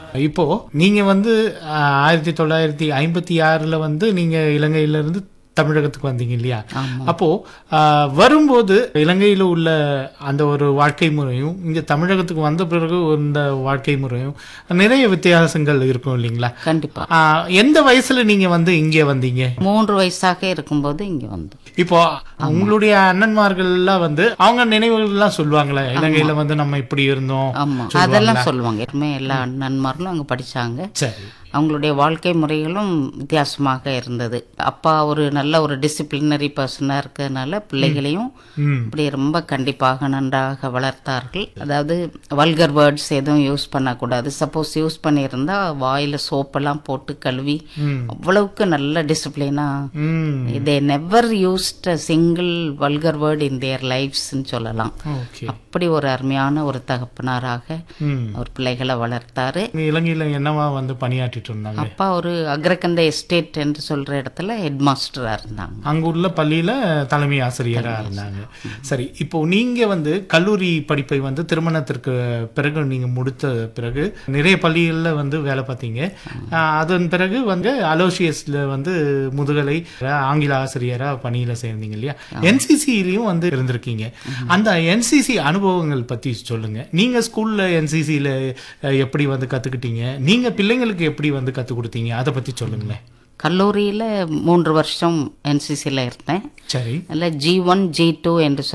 இப்போ நீங்க வந்து ஆஹ், ஆயிரத்தி தொள்ளாயிரத்தி ஐம்பத்தி ஆறுல வந்து நீங்க இலங்கையில இருந்து தமிழகத்துக்கு வந்தீங்க இல்லையா ஆமா. அப்போ ஆஹ், வரும்போது இலங்கையில உள்ள அந்த ஒரு வாழ்க்கை முறையும் இங்க தமிழகத்துக்கு வந்த பிறகு இந்த வாழ்க்கை முறையும் நிறைய வித்தியாசங்கள் இருக்கும் இல்லைங்களா கண்டிப்பா ஆஹ், எந்த வயசுல நீங்க வந்து இங்கே வந்தீங்க மூன்று வயசாக இருக்கும்போது இங்க வந்தோம் இப்போ உங்களுடைய அண்ணன்மார்கள் எல்லாம் வந்து அவங்க நினைவுகள் எல்லாம் சொல்லுவாங்களே இலங்கையில வந்து நம்ம இப்படி இருந்தோம் ஆமா அதெல்லாம் சொல்லுவாங்க எப்பவுமே எல்லா நன்மார்களும் அங்க படிச்சாங்க சரி அவங்களுடைய வாழ்க்கை முறைகளும் வித்தியாசமாக இருந்தது அப்பா ஒரு நல்ல ஒரு டிசிப்ளினரி பர்சனாக இருக்கிறதுனால பிள்ளைகளையும் ம் இப்படி ரொம்ப கண்டிப்பாக நன்றாக வளர்த்தார்கள் அதாவது வல்கர் வேர்ட்ஸ் எதுவும் யூஸ் பண்ணக்கூடாது சப்போஸ் யூஸ் பண்ணியிருந்தா வாயில சோப்பெல்லாம் போட்டு கழுவி ம் அவ்வளவுக்கு நல்ல டிசிப்ளினா ம் they never used single vulgar word in their லைஃப்ஸ்ன்னு சொல்லலாம் ஓகே அப்படி ஒரு அருமையான ஒரு தகப்பனாராக ம் அவர் பிள்ளைகளை வளர்த்தாரு இலங்கையில என்னவா வந்து பணியாற்றிட்டு இருந்தாங்க அப்பா ஒரு அக்ரகந்த எஸ்டேட் என்று சொல்ற இடத்துல ஹெட் மாஸ்டரா இருந்தாங்க அங்க உள்ள பள்ளியில தலைமை ஆசிரியரா இருந்தாங்க சரி இப்போ நீங்க வந்து கல்லூரி படிப்பை வந்து திருமணத்திற்கு பிறகு நீங்க முடித்த பிறகு நிறைய பள்ளிகள்ல வந்து வேலை பார்த்தீங்க ஆஹ் அதன் பிறகு வந்து அலோசியஸ்ல வந்து முதுகலை ஆங்கில ஆசிரியரா பணியில சேர்ந்தீங்க இல்லையா என்சிசிலையும் வந்து இருந்திருக்கீங்க அந்த என்சிசி அனுபவங்கள் பத்தி சொல்லுங்க நீங்க ஸ்கூல்ல என்சிசில எப்படி வந்து கத்துக்கிட்டீங்க நீங்க பிள்ளைங்களுக்கு எப்படி வந்து கத்து கொடுத்தீங்க அதை பத்தி சொல்லுங்களேன் கல்லூரியில மூன்று வருஷம் என்சிசியில் இருந்தேன் சரி அதில் ஜி ஒன் ஜி டூ என்று